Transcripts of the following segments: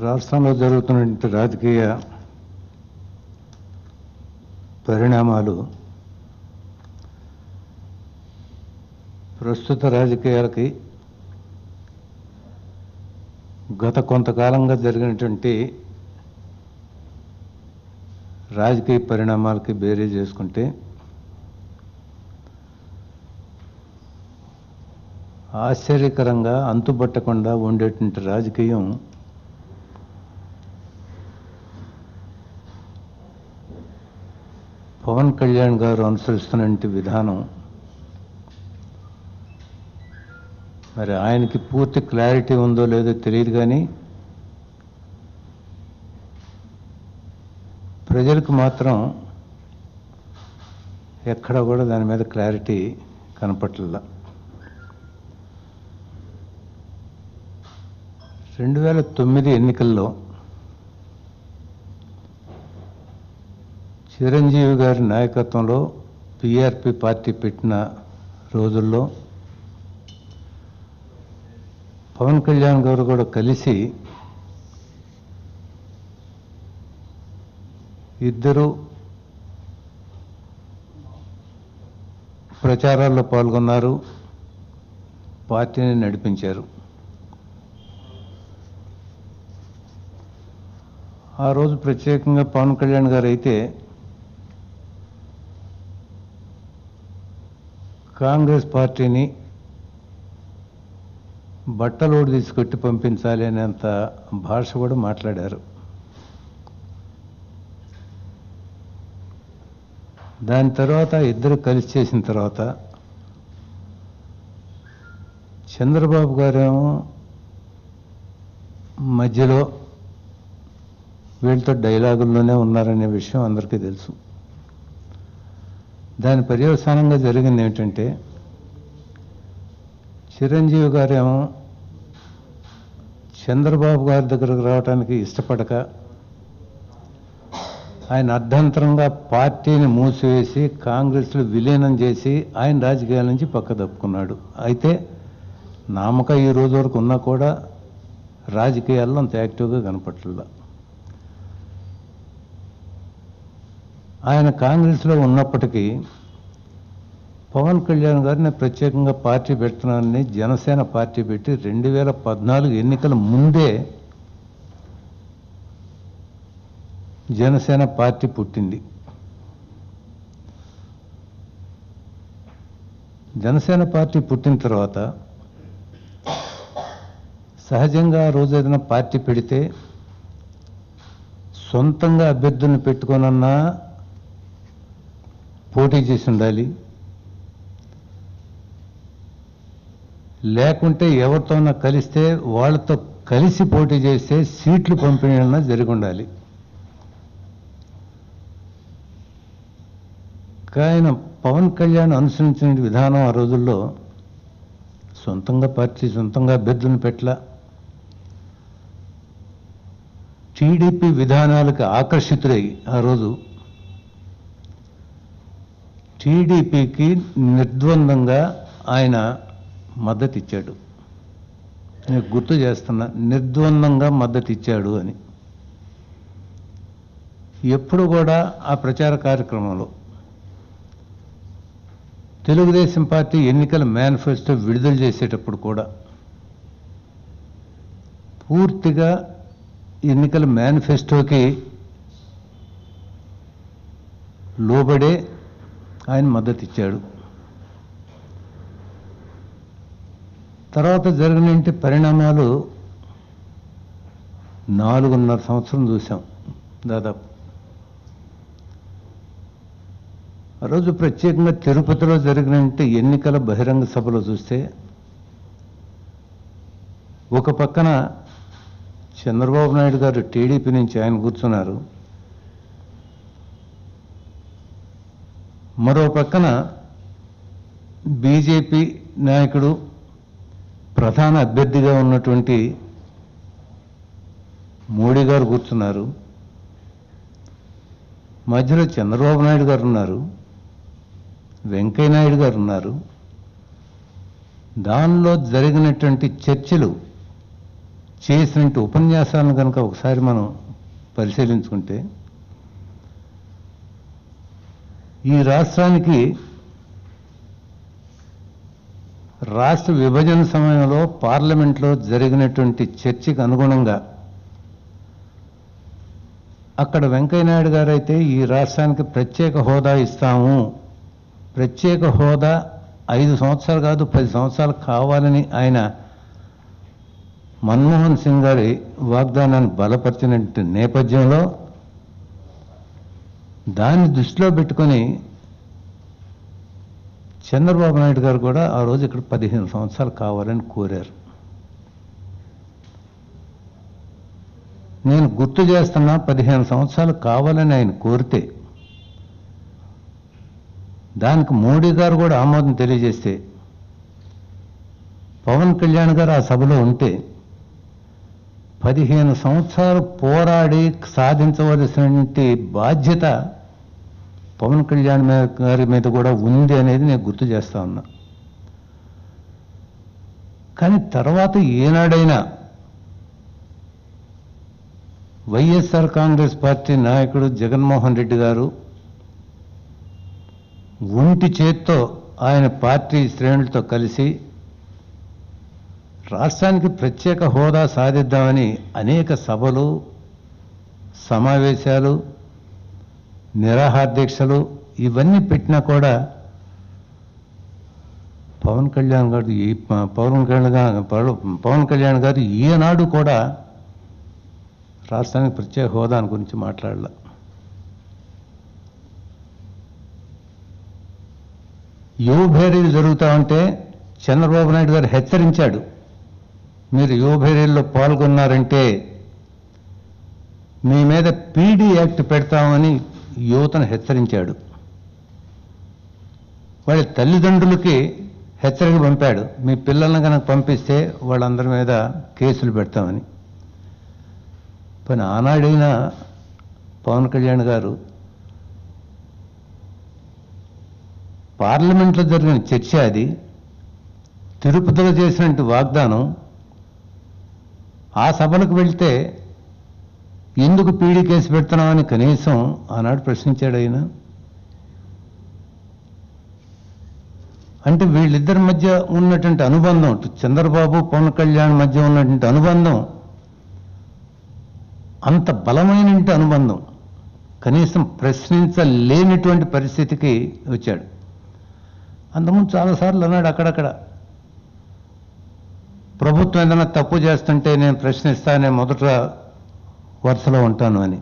రాష్ట్రంలో జరుగుతున్నటువంటి రాజకీయ పరిణామాలు ప్రస్తుత రాజకీయాలకి గత కొంతకాలంగా జరిగినటువంటి రాజకీయ పరిణామాలకి బేరీ చేసుకుంటే ఆశ్చర్యకరంగా అంతుబట్టకుండా ఉండేటువంటి రాజకీయం పవన్ కళ్యాణ్ గారు అనుసరిస్తున్నటువంటి విధానం మరి ఆయనకి పూర్తి క్లారిటీ ఉందో లేదో తెలియదు కానీ ప్రజలకు మాత్రం ఎక్కడ కూడా దాని మీద క్లారిటీ కనపట్ల రెండు వేల తొమ్మిది ఎన్నికల్లో చిరంజీవి గారి నాయకత్వంలో పిఆర్పి పార్టీ పెట్టిన రోజుల్లో పవన్ కళ్యాణ్ గారు కూడా కలిసి ఇద్దరు ప్రచారాల్లో పాల్గొన్నారు పార్టీని నడిపించారు ఆ రోజు ప్రత్యేకంగా పవన్ కళ్యాణ్ గారు అయితే కాంగ్రెస్ పార్టీని బట్టలోడు తీసుకొట్టి పంపించాలి అనేంత భాష కూడా మాట్లాడారు దాని తర్వాత ఇద్దరు కలిసి చేసిన తర్వాత చంద్రబాబు గారేమో మధ్యలో వీళ్ళతో డైలాగుల్లోనే ఉన్నారనే విషయం అందరికీ తెలుసు దాని పర్యవసానంగా జరిగింది ఏమిటంటే చిరంజీవి గారేమో చంద్రబాబు గారి దగ్గరకు రావడానికి ఇష్టపడక ఆయన అర్ధంతరంగా పార్టీని మూసివేసి కాంగ్రెస్లో విలీనం చేసి ఆయన రాజకీయాల నుంచి పక్క తప్పుకున్నాడు అయితే నామక ఈ రోజు వరకు ఉన్నా కూడా రాజకీయాల్లో అంత యాక్టివ్గా కనపట్ల ఆయన కాంగ్రెస్లో ఉన్నప్పటికీ పవన్ కళ్యాణ్ గారిని ప్రత్యేకంగా పార్టీ పెడుతున్నానని జనసేన పార్టీ పెట్టి రెండు వేల పద్నాలుగు ఎన్నికల ముందే జనసేన పార్టీ పుట్టింది జనసేన పార్టీ పుట్టిన తర్వాత సహజంగా ఆ రోజు ఏదైనా పార్టీ పెడితే సొంతంగా అభ్యర్థులను పెట్టుకోనన్నా పోటీ చేసి ఉండాలి లేకుంటే ఎవరితోనా కలిస్తే వాళ్ళతో కలిసి పోటీ చేస్తే సీట్లు పంపిణీ అన్నా జరిగి ఉండాలి ఆయన పవన్ కళ్యాణ్ అనుసరించిన విధానం ఆ రోజుల్లో సొంతంగా పార్టీ సొంతంగా అభ్యర్థులను పెట్టలా టీడీపీ విధానాలకు ఆకర్షితులై ఆ రోజు టీడీపీకి నిర్ద్వందంగా ఆయన మద్దతు ఇచ్చాడు నేను గుర్తు చేస్తున్నా నిర్ద్వందంగా మద్దతు ఇచ్చాడు అని ఎప్పుడు కూడా ఆ ప్రచార కార్యక్రమంలో తెలుగుదేశం పార్టీ ఎన్నికల మేనిఫెస్టో విడుదల చేసేటప్పుడు కూడా పూర్తిగా ఎన్నికల మేనిఫెస్టోకి లోబడే ఆయన మద్దతు ఇచ్చాడు తర్వాత జరిగిన పరిణామాలు నాలుగున్నర సంవత్సరం చూసాం దాదాపు ఆ రోజు ప్రత్యేకంగా తిరుపతిలో జరిగిన ఎన్నికల బహిరంగ సభలో చూస్తే ఒక పక్కన చంద్రబాబు నాయుడు గారు టీడీపీ నుంచి ఆయన కూర్చున్నారు మరో పక్కన బీజేపీ నాయకుడు ప్రధాన అభ్యర్థిగా ఉన్నటువంటి మోడీ గారు కూర్చున్నారు మధ్యలో చంద్రబాబు నాయుడు గారు ఉన్నారు వెంకయ్య నాయుడు గారు ఉన్నారు దానిలో జరిగినటువంటి చర్చలు చేసినట్టు ఉపన్యాసాలను కనుక ఒకసారి మనం పరిశీలించుకుంటే ఈ రాష్ట్రానికి రాష్ట్ర విభజన సమయంలో పార్లమెంట్లో జరిగినటువంటి చర్చకు అనుగుణంగా అక్కడ వెంకయ్యనాయుడు గారు అయితే ఈ రాష్ట్రానికి ప్రత్యేక హోదా ఇస్తాము ప్రత్యేక హోదా ఐదు సంవత్సరాలు కాదు పది సంవత్సరాలు కావాలని ఆయన మన్మోహన్ సింగ్ గారి వాగ్దానాన్ని బలపరిచిన నేపథ్యంలో దాన్ని దృష్టిలో పెట్టుకొని చంద్రబాబు నాయుడు గారు కూడా ఆ రోజు ఇక్కడ పదిహేను సంవత్సరాలు కావాలని కోరారు నేను గుర్తు చేస్తున్నా పదిహేను సంవత్సరాలు కావాలని ఆయన కోరితే దానికి మోడీ గారు కూడా ఆమోదం తెలియజేస్తే పవన్ కళ్యాణ్ గారు ఆ సభలో ఉంటే పదిహేను సంవత్సరాలు పోరాడి సాధించవలసినటువంటి బాధ్యత పవన్ కళ్యాణ్ మీద- గారి మీద కూడా ఉంది అనేది నేను గుర్తు చేస్తా ఉన్నా కానీ తర్వాత ఏనాడైనా వైఎస్ఆర్ కాంగ్రెస్ పార్టీ నాయకుడు జగన్మోహన్ రెడ్డి గారు ఒంటి చేత్తో ఆయన పార్టీ శ్రేణులతో కలిసి రాష్ట్రానికి ప్రత్యేక హోదా సాధిద్దామని అనేక సభలు సమావేశాలు నిరాహార్దీక్షలు ఇవన్నీ పెట్టినా కూడా పవన్ కళ్యాణ్ గారు ఈ పవన్ కళ్యాణ్ గారు పవన్ కళ్యాణ్ గారు ఈనాడు కూడా రాష్ట్రానికి ప్రత్యేక హోదా గురించి మాట్లాడాల యువభేరీలు జరుగుతా ఉంటే చంద్రబాబు నాయుడు గారు హెచ్చరించాడు మీరు యువభేరీల్లో పాల్గొన్నారంటే మీ మీద పీడీ యాక్ట్ పెడతామని యువతను హెచ్చరించాడు వాళ్ళ తల్లిదండ్రులకి హెచ్చరిక పంపాడు మీ పిల్లల్ని కనుక పంపిస్తే వాళ్ళందరి మీద కేసులు పెడతామని పని ఆనాడైనా పవన్ కళ్యాణ్ గారు పార్లమెంట్లో జరిగిన చర్చ అది తిరుపతిలో చేసినట్టు వాగ్దానం ఆ సభలకు వెళ్తే ఎందుకు పీడీ కేసు పెడుతున్నామని కనీసం ఆనాడు ప్రశ్నించాడు ఆయన అంటే వీళ్ళిద్దరి మధ్య ఉన్నటువంటి అనుబంధం ఇటు చంద్రబాబు పవన్ కళ్యాణ్ మధ్య ఉన్నటువంటి అనుబంధం అంత బలమైనటువంటి అనుబంధం కనీసం ప్రశ్నించలేనటువంటి పరిస్థితికి వచ్చాడు అంతకుముందు చాలాసార్లు అన్నాడు అక్కడక్కడ ప్రభుత్వం ఏదైనా తప్పు చేస్తుంటే నేను ప్రశ్నిస్తానే మొదట వరుసలో ఉంటాను అని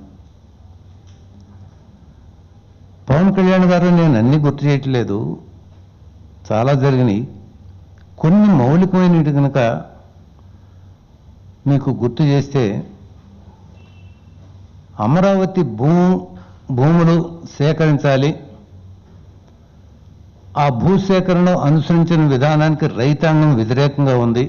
పవన్ కళ్యాణ్ గారు నేను అన్ని గుర్తు చేయట్లేదు చాలా జరిగినాయి కొన్ని మౌలికమైనవి కనుక మీకు గుర్తు చేస్తే అమరావతి భూ భూములు సేకరించాలి ఆ భూసేకరణ అనుసరించిన విధానానికి రైతాంగం వ్యతిరేకంగా ఉంది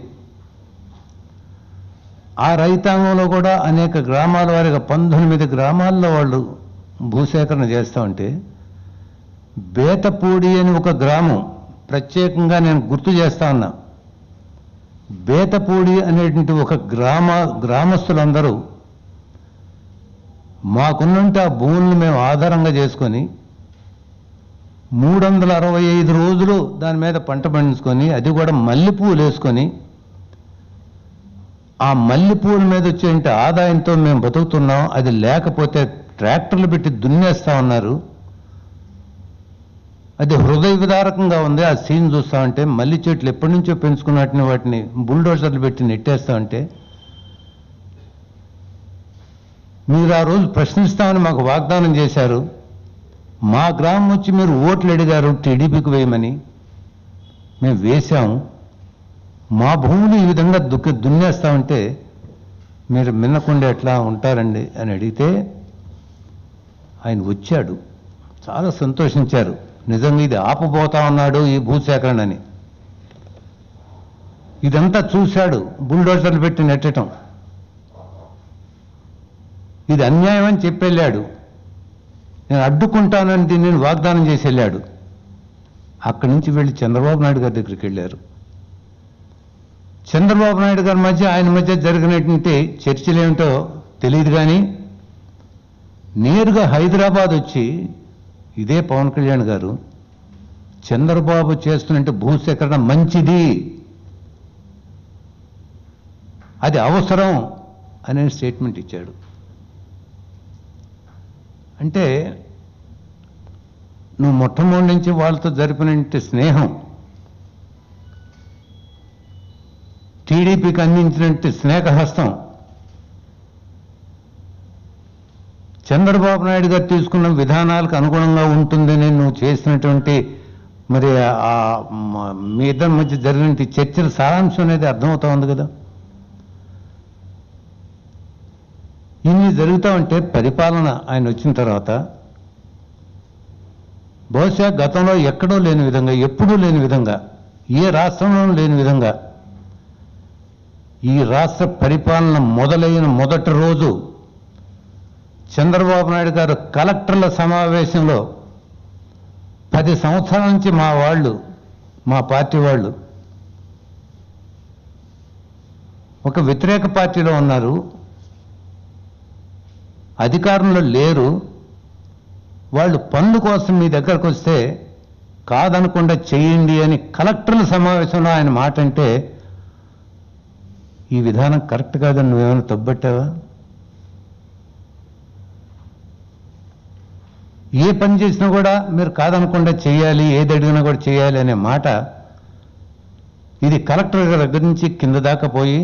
ఆ రైతాంగంలో కూడా అనేక గ్రామాల వారిగా పంతొమ్మిది గ్రామాల్లో వాళ్ళు భూసేకరణ చేస్తూ ఉంటే బేతపూడి అని ఒక గ్రామం ప్రత్యేకంగా నేను గుర్తు చేస్తా ఉన్నా బేతపూడి అనేటువంటి ఒక గ్రామ గ్రామస్తులందరూ మాకున్నంటే ఆ భూములను మేము ఆధారంగా చేసుకొని మూడు వందల అరవై ఐదు రోజులు దాని మీద పంట పండించుకొని అది కూడా మల్లెపూలు వేసుకొని ఆ మల్లెపూల మీద వచ్చే ఆదాయంతో మేము బతుకుతున్నాం అది లేకపోతే ట్రాక్టర్లు పెట్టి దున్నేస్తా ఉన్నారు అది హృదయ విదారకంగా ఉంది ఆ సీన్ చూస్తా ఉంటే మల్లి చెట్లు ఎప్పటి నుంచో పెంచుకున్నట్టుని వాటిని బుల్డోజర్లు పెట్టి నెట్టేస్తా ఉంటే మీరు ఆ రోజు ప్రశ్నిస్తామని మాకు వాగ్దానం చేశారు మా గ్రామం వచ్చి మీరు ఓట్లు అడిగారు టీడీపీకి వేయమని మేము వేశాము మా భూములు ఈ విధంగా దుక్కి దున్నేస్తామంటే మీరు మిన్నకుండా ఎట్లా ఉంటారండి అని అడిగితే ఆయన వచ్చాడు చాలా సంతోషించారు నిజంగా ఇది ఆపబోతా ఉన్నాడు ఈ భూసేకరణ అని ఇదంతా చూశాడు బుల్డోజర్లు పెట్టి నెట్టడం ఇది అన్యాయం అని చెప్పి వెళ్ళాడు నేను అడ్డుకుంటానని దీన్ని వాగ్దానం చేసి వెళ్ళాడు అక్కడి నుంచి వెళ్ళి చంద్రబాబు నాయుడు గారి దగ్గరికి వెళ్ళారు చంద్రబాబు నాయుడు గారి మధ్య ఆయన మధ్య జరిగినటువంటి చర్చలు ఏమిటో తెలియదు కానీ నేరుగా హైదరాబాద్ వచ్చి ఇదే పవన్ కళ్యాణ్ గారు చంద్రబాబు చేస్తున్నట్టు భూసేకరణ మంచిది అది అవసరం అనే స్టేట్మెంట్ ఇచ్చాడు అంటే నువ్వు మొట్టమొదటి నుంచి వాళ్ళతో జరిపినట్టు స్నేహం టీడీపీకి అందించినట్టు స్నేహహస్తం చంద్రబాబు నాయుడు గారు తీసుకున్న విధానాలకు అనుగుణంగా ఉంటుందని నువ్వు చేసినటువంటి మరి ఆ మ- మీ ఇద్దరి మధ్య జరిగిన చర్చల సారాంశం అనేది అర్థమవుతా ఉంది కదా ఇన్ని జరుగుతూ ఉంటే పరిపాలన ఆయన వచ్చిన తర్వాత బహుశా గతంలో ఎక్కడో లేని విధంగా ఎప్పుడూ లేని విధంగా ఏ రాష్ట్రంలోనూ లేని విధంగా ఈ రాష్ట్ర పరిపాలన మొదలైన మొదటి రోజు చంద్రబాబు నాయుడు గారు కలెక్టర్ల సమావేశంలో పది సంవత్సరాల నుంచి మా వాళ్ళు మా పార్టీ వాళ్ళు ఒక వ్యతిరేక పార్టీలో ఉన్నారు అధికారంలో లేరు వాళ్ళు పనుల కోసం మీ దగ్గరకు వస్తే కాదనకుండా చేయండి అని కలెక్టర్ల సమావేశంలో ఆయన మాట అంటే ఈ విధానం కరెక్ట్ కాదని నువ్వేమైనా తబ్బట్టావా ఏ పని చేసినా కూడా మీరు కాదనకుండా చేయాలి ఏది అడిగినా కూడా చేయాలి అనే మాట ఇది కలెక్టర్ గారి దగ్గర నుంచి కింద దాకా పోయి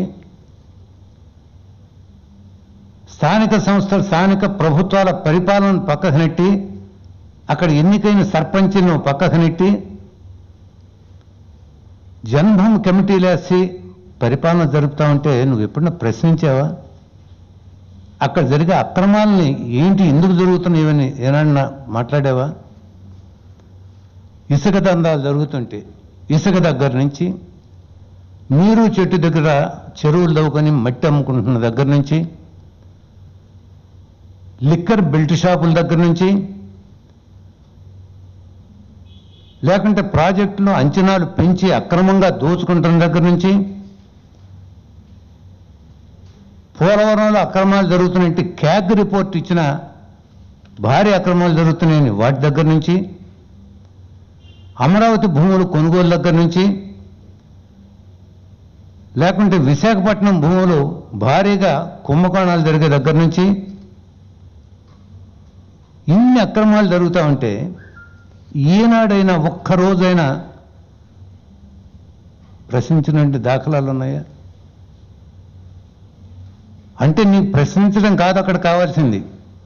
స్థానిక సంస్థల స్థానిక ప్రభుత్వాల పరిపాలన పక్కకు నెట్టి అక్కడ ఎన్నికైన సర్పంచ్ను పక్కకు నెట్టి జన్మం కమిటీలేసి పరిపాలన జరుపుతా ఉంటే నువ్వు ఎప్పుడన్నా ప్రశ్నించావా అక్కడ జరిగే అక్రమాలని ఏంటి ఎందుకు జరుగుతున్నాయని ఏమన్నా మాట్లాడావా ఇసుక దందాలు జరుగుతుంటే ఇసుక దగ్గర నుంచి నీరు చెట్టు దగ్గర చెరువులు దవ్వుకొని మట్టి అమ్ముకుంటున్న దగ్గర నుంచి లిక్కర్ బెల్ట్ షాపుల దగ్గర నుంచి లేకుంటే ప్రాజెక్టులో అంచనాలు పెంచి అక్రమంగా దోచుకుంటున్న దగ్గర నుంచి పోలవరంలో అక్రమాలు జరుగుతున్నట్టు క్యాగ్ రిపోర్ట్ ఇచ్చిన భారీ అక్రమాలు జరుగుతున్నాయని వాటి దగ్గర నుంచి అమరావతి భూములు కొనుగోలు దగ్గర నుంచి లేకుంటే విశాఖపట్నం భూములు భారీగా కుంభకోణాలు జరిగే దగ్గర నుంచి ఇన్ని అక్రమాలు జరుగుతూ ఉంటే ఈనాడైనా ఒక్క రోజైనా ప్రశ్నించినటువంటి దాఖలాలు ఉన్నాయా అంటే నీకు ప్రశ్నించడం కాదు అక్కడ కావాల్సింది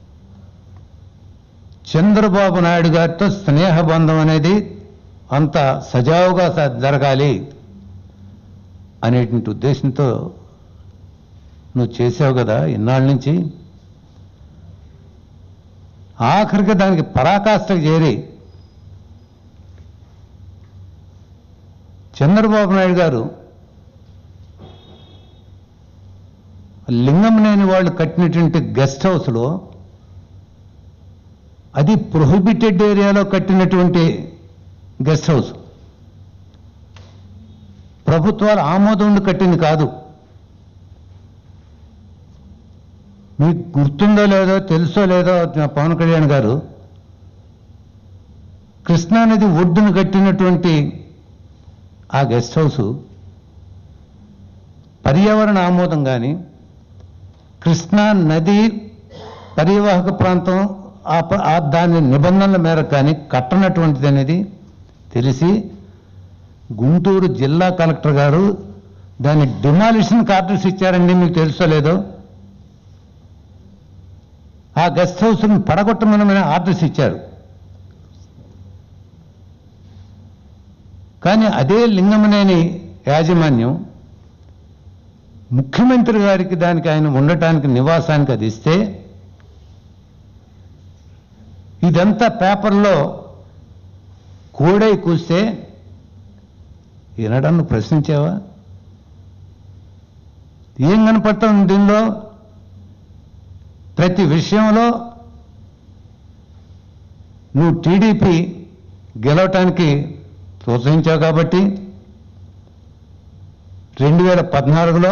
చంద్రబాబు నాయుడు గారితో స్నేహబంధం అనేది అంత సజావుగా స- జరగాలి అనేటువంటి ఉద్దేశంతో నువ్వు చేసావు కదా ఇన్నాళ్ళ నుంచి ఆఖరికి దానికి పరాకాష్ఠకు చేరి చంద్రబాబు నాయుడు గారు లింగంనేని వాళ్ళు కట్టినటువంటి గెస్ట్ హౌస్లో అది ప్రొహిబిటెడ్ ఏరియాలో కట్టినటువంటి గెస్ట్ హౌస్ ప్రభుత్వాలు ఆమోదం ఉండి కట్టింది కాదు మీకు గుర్తుందో లేదో తెలుసో లేదో నా పవన్ కళ్యాణ్ గారు కృష్ణానది ఒడ్డును కట్టినటువంటి ఆ గెస్ట్ హౌసు పర్యావరణ ఆమోదం కానీ కృష్ణా నది పరివాహక ప్రాంతం ఆ ప- ఆ దాని నిబంధనల మేరకు కానీ కట్టనటువంటిది అనేది తెలిసి గుంటూరు జిల్లా కలెక్టర్ గారు దాని డిమాలిషన్ ఆర్డర్స్ ఇచ్చారండి మీకు తెలుసో లేదో ఆ గెస్ట్ హౌస్ను పడగొట్టమని ఆర్డర్స్ ఇచ్చారు కానీ అదే లింగమనేని యాజమాన్యం ముఖ్యమంత్రి గారికి దానికి ఆయన ఉండటానికి నివాసానికి అది ఇస్తే ఇదంతా పేపర్లో కోడై కూస్తే ఈనాడన్ను ప్రశ్నించావా ఏం కనపడుతుంది దీనిలో ప్రతి విషయంలో నువ్వు టీడీపీ గెలవటానికి ప్రోత్సహించావు కాబట్టి రెండు వేల పద్నాలుగులో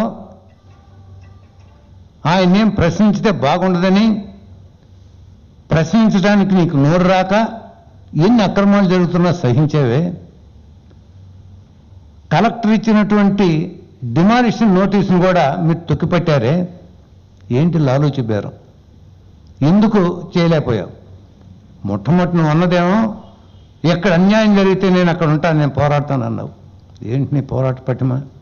ఆయన్నేం ప్రశ్నించితే బాగుండదని ప్రశ్నించడానికి నీకు నోరు రాక ఎన్ని అక్రమాలు జరుగుతున్నా సహించేవే కలెక్టర్ ఇచ్చినటువంటి డిమాలిషన్ నోటీసును కూడా మీరు తొక్కిపెట్టారే ఏంటి లాలూచి బేరం ఎందుకు చేయలేకపోయావు మొట్టమొదటి నువ్వు అన్నదేమో ఎక్కడ అన్యాయం జరిగితే నేను అక్కడ ఉంటాను నేను పోరాడతాను అన్నావు ఏంటి నీ పోరాట పట్టిమ